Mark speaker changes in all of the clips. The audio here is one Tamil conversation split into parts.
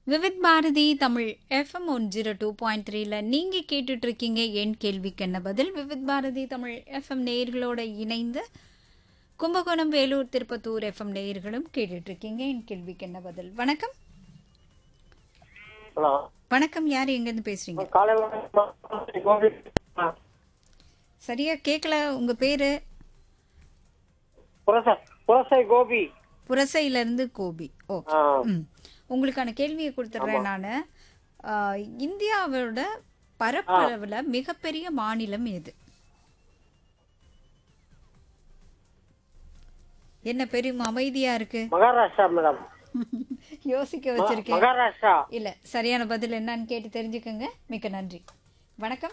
Speaker 1: Vividh Bharati Tamil FM one zero two point த்ரீல நீங்கள் கேட்டுட்டு இருக்கீங்க என் கேள்விக்கு என்ன பதில் விவித் பாரதி தமிழ் எஃப்எம் நேயர்களோட இணைந்து கும்பகோணம் வேலூர் திருப்பத்தூர் எஃப்எம் நேயர்களும் கேட்டுட்டு இருக்கீங்க என் கேள்விக்கு என்ன பதில் வணக்கம்
Speaker 2: ஹலோ
Speaker 1: வணக்கம் யார் எங்கேருந்து பேசுறீங்க
Speaker 2: காலை வணக்கம் கோபி ஆ,
Speaker 1: சரியா கேட்கல உங்க பேரு
Speaker 2: புரசை புரசை கோபி
Speaker 1: புரசையிலேருந்து கோபி ஓ
Speaker 2: ஆ,
Speaker 1: ம் உங்களுக்கான கேள்வியை கொடுத்துட்றேன் நான் இந்தியாவோட பரப்பளவில் மிகப்பெரிய மாநிலம் எது என்ன பெரும் அமைதியா இருக்கு
Speaker 2: மகாராஷ்டிரா மேடம்
Speaker 1: யோசிக்க வச்சிருக்கேன்
Speaker 2: மகாராஷ்டிரா
Speaker 1: இல்ல சரியான பதில் என்னன்னு கேட்டு தெரிஞ்சுக்கோங்க மிக்க நன்றி வணக்கம்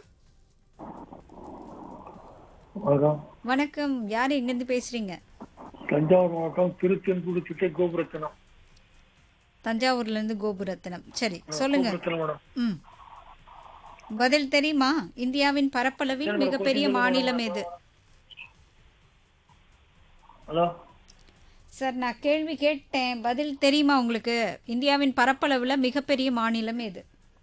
Speaker 3: வணக்கம்
Speaker 1: வணக்கம் யார் எங்கேருந்து பேசுறீங்க
Speaker 3: தஞ்சாவூர் மாவட்டம் திருச்செங்கோடு சிட்டை கோபுரத்தனம்
Speaker 1: தஞ்சாவூர்ல இருந்து கோபுரத்தினம் சரி சொல்லுங்க
Speaker 3: கோபுரத்தனம் மேடம்
Speaker 1: ம் பதில் தெரியுமா இந்தியாவின் பரப்பளவில் மிகப்பெரிய மாநிலம் எது
Speaker 3: ஹலோ
Speaker 1: சார் நான் கேள்வி கேட்டேன் பதில் தெரியுமா உங்களுக்கு இந்தியாவின் பரப்பளவில் மிகப்பெரிய மாநிலம் எது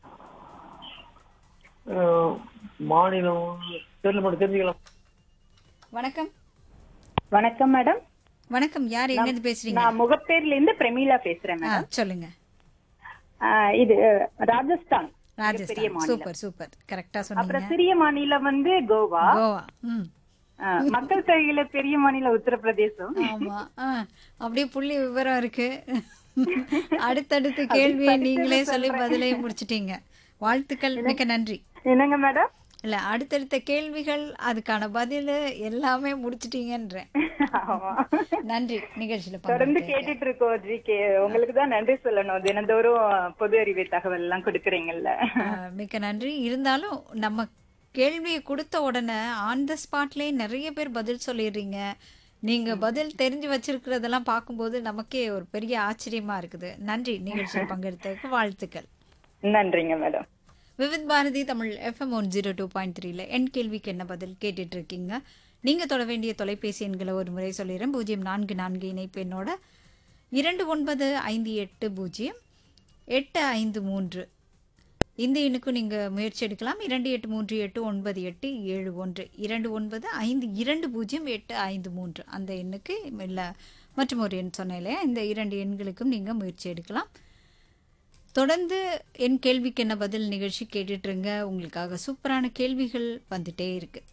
Speaker 3: அஹ், மாநிலம் தெரியல மேடம் தெரிஞ்சுக்கலாம்
Speaker 1: வணக்கம்
Speaker 4: வணக்கம் மேடம்
Speaker 1: வணக்கம் யார் எங்கேருந்து பேசுறீங்க
Speaker 4: நான் முகப்பேர்ல இருந்து பிரமீளா பேசுறேன்
Speaker 1: ஆ
Speaker 4: மேடம்
Speaker 1: சொல்லுங்க
Speaker 4: ஆ, இது ராஜஸ்தான்
Speaker 1: ராஜஸ்தான் சூப்பர் சூப்பர் கரெக்டா சொன்னீங்க
Speaker 4: அப்புறம் சிறிய மாநிலம் வந்து கோவா
Speaker 1: கோவா ம்
Speaker 4: ஆ, மக்கள் தொகையில பெரிய மாநிலம் உத்தரப்பிரதேசம்
Speaker 1: ஆமா ஆ அப்படியே புள்ளி விவரம் இருக்கு அடுத்தடுத்த கேள்வியை நீங்களே சொல்லி பதிலையும் முடிச்சிட்டீங்க வாழ்த்துக்கள் மிக்க நன்றி
Speaker 4: என்னங்க மேடம்
Speaker 1: இல்ல அடுத்தடுத்த கேள்விகள் அதுக்கான பதில் எல்லாமே முடிச்சிட்டீங்கன்றேன்
Speaker 4: ஆமா
Speaker 1: நன்றி நிகழ்ச்சியில
Speaker 4: தொடர்ந்து
Speaker 1: பங்கேற்க.
Speaker 4: கேட்டுட்டு இருக்கோம் ஜிகே உங்களுக்கு தான் நன்றி சொல்லணும் தினந்தோறும் பொது அறிவு தகவல் எல்லாம் கொடுக்குறீங்கல்ல
Speaker 1: ஆஹ் மிக்க நன்றி இருந்தாலும் நம்ம கேள்வியை கொடுத்த உடனே ஆன் த ஸ்பாட்லேயே நிறைய பேர் பதில் சொல்லிடுறீங்க நீங்க பதில் தெரிஞ்சு வச்சிருக்கிறதெல்லாம் பார்க்கும்போது நமக்கே ஒரு பெரிய ஆச்சரியமா இருக்குது நன்றி நிகழ்ச்சியில் பங்கெடுத்ததுக்கு வாழ்த்துக்கள்
Speaker 4: நன்றிங்க madam
Speaker 1: Vividh Bharati Tamil FM one zero two point த்ரீல என் கேள்விக்கு என்ன பதில் கேட்டுட்டு இருக்கீங்க நீங்க தொட வேண்டிய தொலைபேசி எண்களை ஒரு முறை சொல்லிடுறேன் பூஜ்ஜியம் நான்கு நான்கு இணைப்பு எண்ணோட இரண்டு ஒன்பது ஐந்து எட்டு பூஜ்ஜியம் எட்டு ஐந்து மூன்று இந்த எண்ணுக்கும் நீங்கள் முயற்சி எடுக்கலாம் இரண்டு எட்டு மூன்று எட்டு ஒன்பது எட்டு ஏழு ஒன்று இரண்டு ஒன்பது ஐந்து இரண்டு பூஜ்ஜியம் எட்டு ஐந்து மூன்று அந்த எண்ணுக்கு இல்லை மற்றும் ஒரு எண் சொன்னேன் இல்லையா இந்த இரண்டு எண்களுக்கும் நீங்கள் முயற்சி எடுக்கலாம் தொடர்ந்து என் கேள்விக்கு என்ன பதில் நிகழ்ச்சி கேட்டுட்டு இருங்க உங்களுக்காக சூப்பரான கேள்விகள் வந்துட்டே இருக்கு